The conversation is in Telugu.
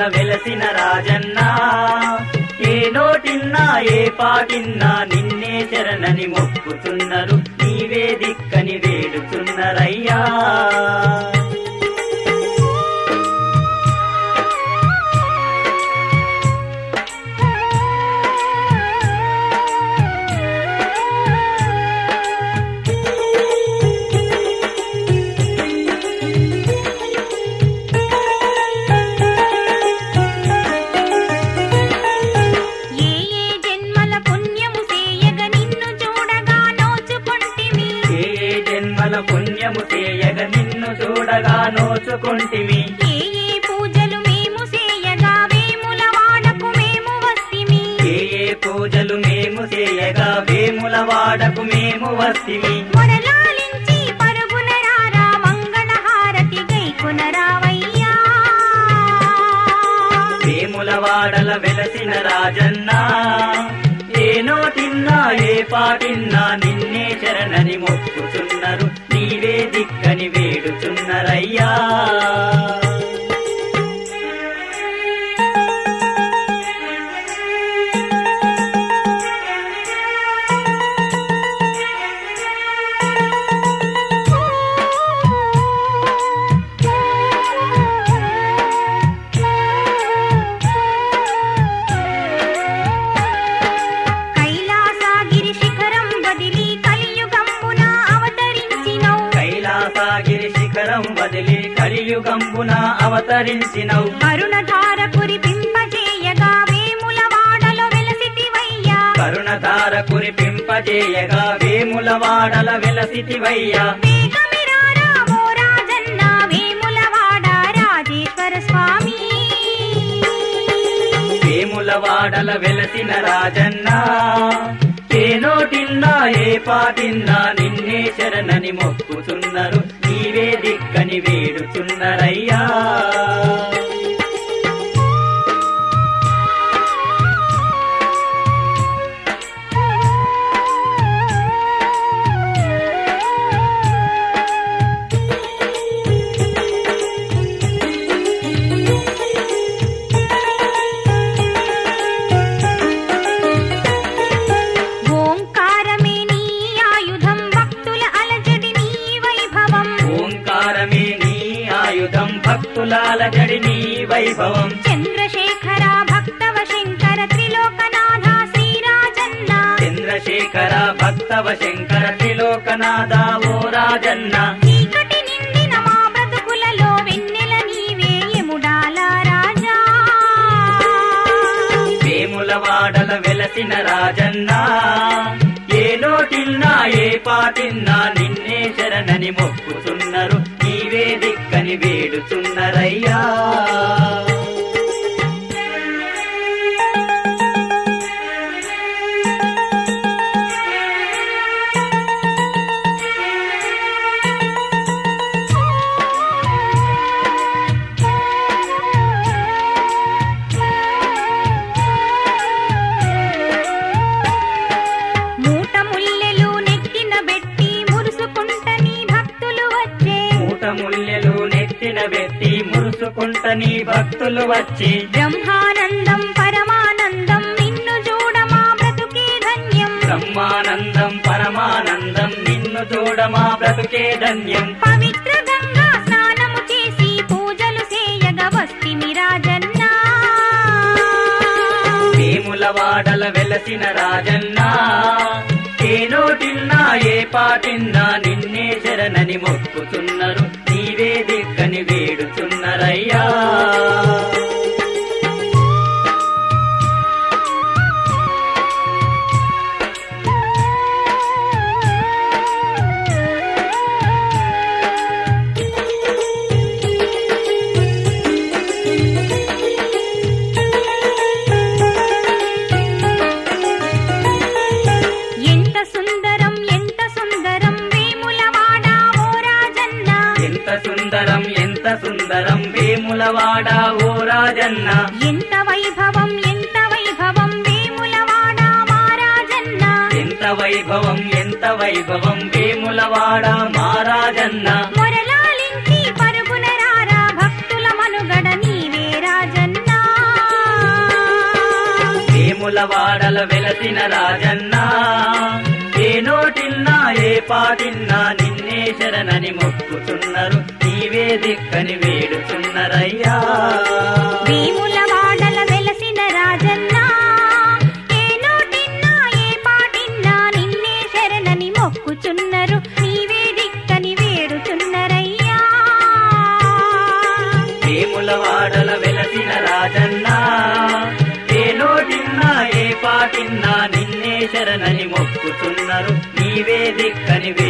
వెలసిన రాజన్న ఏ నోటిన్నా ఏ పాటిన్నా నిన్నే శరణని మొక్కుతున్నారు నీవే దిక్కని వేడుచున్నరయ్యా ఏ ఏ జన్మల పుణ్యము సేయగ నిన్ను చూడగా నోచుకొంటిమి ఏ ఏ జన్మల పుణ్యము చేయగ నిన్ను చూడగా నోచుకుంటిమి ఏ ఏ పూజలు మేము సేయగా వేముల వాడకు మేము వస్తిమి ఏ ఏ పూజలు మేము చేయగా వేముల వాడకు మేము వస్తిమి మొరలాలించి పరుగున రారా మంగళ హారతి గైకొన రావయ్యా వేముల వాడల వెలసిన రాజన్న ఏ నోటిన్నా ఏ పాటిన్నా నిన్నే శరణని మొక్కుచున్నారు నీవే దిక్కని వేడుచున్నరయ్యా కైలాసగిరి శిఖరం వదిలి కలియుగంబున అవతరించినవు కైలాసగిరి శిఖరం వదిలి కలియుగంబున అవతరించినవు కరుణధార కురిపింపజేయగా వేముల వాడలో వెలసితివయ్యా కరుణధార కురిపింపజేయగా వేముల వాడల వెలసితివయ్యా వేగమిరారా ఓ రాజన్న వేముల వాడ రాజేశ్వర స్వామి వేముల వాడల వెలసిన రాజన్న ఏ నోటిన్నా ఏ పాటిన్నా నిన్నే శరణని మొక్కుతున్నారు నీవే దిక్కని వేడుచున్నరయ్యా ఓంకారమే నీ ఆయుధం భక్తుల అలజడి నీ వైభవం ఓంకారమే నీ ఆయుధం భక్తులాల జడి నీ వైభవం చంద్రశేఖర భక్తవ శంకర త్రిలోకనాథ శ్రీరాజన్న చంద్రశేఖర భక్తవ శంకర త్రిలోకనాథ ఓ రాజన్న చీకటి నిండిన మా బ్రతుకులలో వెన్నెల నీవే ఎముడాల రాజా వేముల వాడల వెలసిన రాజన్న ఏ నోటిన్నా ఏ పాటిన్నా నిన్నే శరణని మొక్కుతున్నారు నీవే దిక్కని వేడుచున్నరయ్యా మూట ముల్లెలు నెక్కిన బెట్టి మురుసుకుంట నీ భక్తులు వచ్చే మూట ముల్లెలు నెత్తిన పెట్టి మురుసుకుంట నీ భక్తులు వచ్చి బ్రహ్మానందం పరమానందం నిన్ను చూడ మా బ్రతుకే ధన్యం బ్రహ్మానందం పరమానందం నిన్ను చూడ మా బ్రతుకే ధన్యం పవిత్ర గంగా స్నానము చేసి పూజలు చేయగ వస్తిమి రాజన్న వేముల వాడల వెలసిన రాజన్న ఏ నోటిన్నా ఏ పాటిన్నా నిన్నే శరణని మొక్కుతున్నారు నీవే దిక్కని వేడుచున్నరయ్యా ఎంత సుందరం ఎంత సుందరం వేములవాడ ఓ రాజన్న ఎంత సుందరం ఎంత సుందరం వేములవాడ ఓ రాజన్న ఎంత వైభవం ఎంత వైభవం వేములవాడ మా రాజన్న ఎంత వైభవం ఎంత వైభవం వేములవాడ మా రాజన్న మొరలాలించి పరుగున రారా భక్తుల మనుగడ నీవే రాజన్న వేముల వాడల వెలసిన రాజన్నా ఏ నోటిన్నా ఏ పాటిన్నా నిన్నే శరణని మొక్కుతున్నారు నీవే దిక్కని వేడుచున్నరయ్యా వేముల వాడల వెలసిన రాజన్న ఏ నోటిన్నా ఏ పాటిన్నా నిన్నే శరణని మొక్కుచున్నరు నీవే దిక్కని వేడుచున్నరయ్యా వేముల వాడల వెలసిన రాజన్నా ఏ నోటిన్నా ఏ పాటిన్నా నిన్నే శరణని మొక్కుతున్నారు నీవే దిక్కని